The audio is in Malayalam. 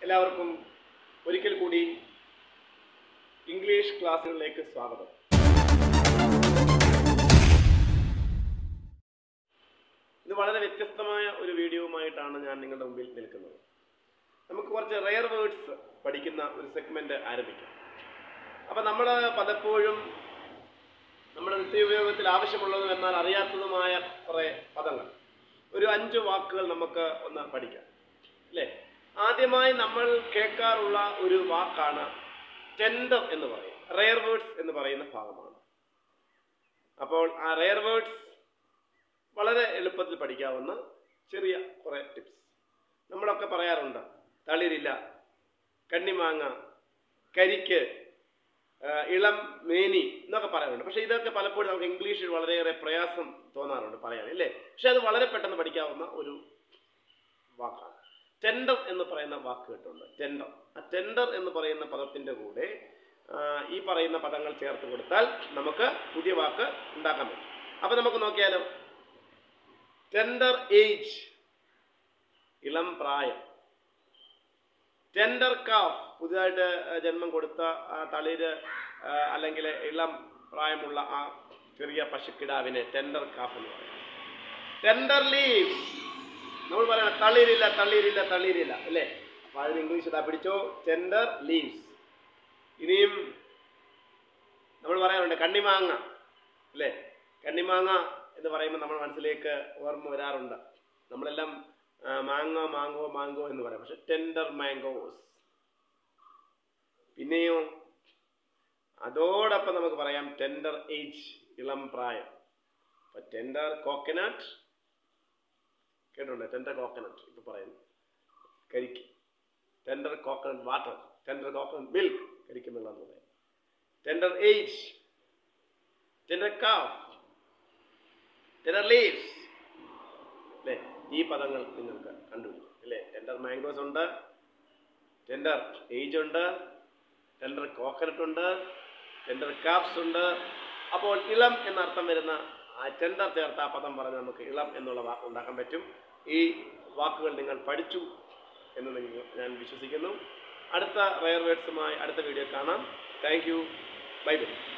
എല്ലാവർക്കും ഒരിക്കൽ കൂടി ഇംഗ്ലീഷ് ക്ലാസ്സുകളിലേക്ക് സ്വാഗതം ഇത് വളരെ വ്യത്യസ്തമായ ഒരു വീഡിയോവുമായിട്ടാണ് ഞാൻ നിങ്ങളുടെ മുമ്പിൽ നിൽക്കുന്നത് നമുക്ക് കുറച്ച് റെയർ വേർഡ്സ് പഠിക്കുന്ന ഒരു സെഗ്മെന്റ് ആരംഭിക്കാം അപ്പം നമ്മൾ പലപ്പോഴും നമ്മുടെ നിത്യോപയോഗത്തിൽ ആവശ്യമുള്ളതും എന്നാൽ അറിയാത്തതുമായ കുറേ പദങ്ങൾ ഒരു അഞ്ച് വാക്കുകൾ നമുക്ക് ഒന്ന് പഠിക്കാം അല്ലേ ആദ്യമായി നമ്മൾ കേൾക്കാറുള്ള ഒരു വാക്കാണ് ടെൻഡർ എന്ന് പറയും റെയർ വേർഡ്സ് എന്ന് പറയുന്ന ഭാഗമാണ് അപ്പോൾ ആ റെയർ വേർഡ്സ് വളരെ എളുപ്പത്തിൽ പഠിക്കാവുന്ന ചെറിയ കുറേ ടിപ്സ് നമ്മളൊക്കെ പറയാറുണ്ട് തളിരില്ല കണ്ണിമാങ്ങ കരിക്ക് ആ, ഇളം മേനി എന്നൊക്കെ പറയാറുണ്ട് പക്ഷേ ഇതൊക്കെ പലപ്പോഴും നമുക്ക് ഇംഗ്ലീഷിൽ വളരെയേറെ പ്രയാസം തോന്നാറുണ്ട് പറയാൻ അല്ലേ പക്ഷെ അത് വളരെ പെട്ടെന്ന് പഠിക്കാവുന്ന ഒരു വാക്കാണ് ടെൻഡർ എന്ന് പറയുന്ന വാക്ക് കേട്ടുണ്ട് ടെൻഡർ ആ ടെൻഡർ എന്ന് പറയുന്ന പദത്തിന്റെ കൂടെ ആ, ഈ പറയുന്ന പദങ്ങൾ ചേർത്ത് കൊടുത്താൽ നമുക്ക് പുതിയ വാക്ക് ഉണ്ടാക്കാൻ പറ്റും അപ്പൊ നമുക്ക് നോക്കിയാലോ ടെൻഡർ ഏജ് ഇളം പ്രായം ടെൻഡർ കാഫ് പുതുതായിട്ട് ആ, ജന്മം കൊടുത്ത ആ തളിര് ആ, അല്ലെങ്കിൽ ഇളം പ്രായമുള്ള ആ ചെറിയ പശുക്കിടാവിനെ ടെൻഡർ കാഫ് എന്ന് പറയും ടെൻഡർ ലീവ്സ് നമ്മൾ പറയണം തളിരില്ല തളിരില്ല തളിരില്ല അല്ലേ അപ്പൊ അതിന് ഇംഗ്ലീഷ് ഇതാ പിടിച്ചോ ടെൻഡർ ലീവ്സ് ഇനിയും നമ്മൾ പറയാറുണ്ട് കണ്ണിമാങ്ങ അല്ലേ കണ്ണിമാങ്ങ എന്ന് പറയുമ്പോൾ നമ്മുടെ മനസ്സിലേക്ക് ഓർമ്മ വരാറുണ്ട് നമ്മളെല്ലാം ആ, മാങ്ങ മാങ്കോ മാങ്കോ എന്ന് പറയാം പക്ഷെ ടെൻഡർ മാംഗോസ് പിന്നെയോ അതോടൊപ്പം നമുക്ക് പറയാം ടെൻഡർ ഏജ് ഇളം പ്രായം അപ്പൊ ടെൻഡർ കോക്കനട്ട് കേട്ടിട്ടുണ്ട് ടെൻഡർ കോക്കനട്ട് ഇപ്പൊ പറയുന്നു കരിക്ക് tender coconut water tender coconut milk കരിക്ക് വെള്ളം എന്ന് പറയും tender age tender calf tender leaves അല്ലേ ഈ പദങ്ങൾ നിങ്ങൾക്ക് കണ്ടുപിടിക്കും അല്ലേ ടെൻഡർ മാംഗോസ് ഉണ്ട് ടെൻഡർ ഏജ് ഉണ്ട് ടെൻഡർ കോക്കനട്ട് ഉണ്ട് ടെൻഡർ കാപ്സ് ഉണ്ട് അപ്പോൾ ഇളം എന്നർത്ഥം വരുന്ന ആ ടെൻഡർ ചേർത്ത ആ പദം പറഞ്ഞ് നമുക്ക് ഇളം എന്നുള്ള വാക്ക് ഉണ്ടാക്കാൻ പറ്റും ഈ വാക്കുകൾ നിങ്ങൾ പഠിച്ചു എന്ന് നിങ്ങൾ ഞാൻ വിശ്വസിക്കുന്നു അടുത്ത റെയർ വേർഡ്സുമായി അടുത്ത വീഡിയോ കാണാം താങ്ക് യു ബൈ ബൈ